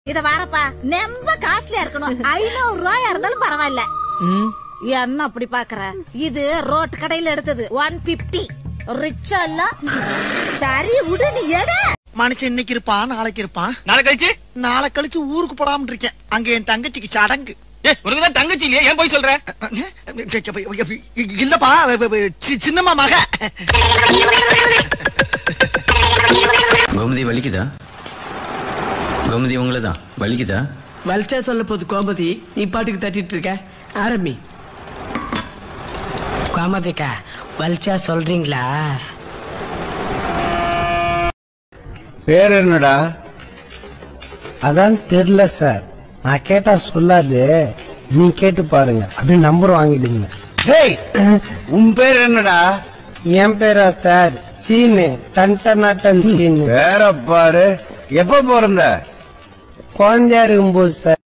இத வாரப்பா ரொம்ப காஸ்ட்லியா இருக்கணும் ஐநூறு ரூபாயா இருந்தாலும் பரவாயில்ல என்ன அப்படி பாக்குற இது ரோட் கடையில எடுத்தது ஒன் பிப்டி ரிச்சா இல்ல சரி விடு நீ எடு மனுஷன் இன்னைக்கு இருப்பான் நாளைக்கு இருப்பான் நாளை கழிச்சு நாளை கழிச்சு ஊருக்கு போடாம இருக்கேன் அங்க என் தங்கச்சிக்கு சடங்கு ஏ உனக்கு தான் தங்கச்சி இல்லையா ஏன் போய் சொல்ற இல்லப்பா சி- சின்னம்மா மக கோமதி வலிக்குதா கோமதி உங்களை தான் வலிக்குதா வலிச்சா சொல்ல போது கோமதி நீ பாட்டுக்கு தட்டிட்டு இருக்க ஆரம்பி கோமதிக்கா வலிச்சா சொல்றீங்களா பேர் என்னடா அதான் தெரியல சார் நான் கேட்டா சொல்லாது நீ கேட்டு பாருங்க அப்படியே நம்பர் வாங்கிடுங்க டேய் உன் பேர் என்னடா என் பேரா சார் சீனு டன் டன் சீனு பேர பாரு எப்ப பிறந்த குழந்தையா இருக்கும்போது சார்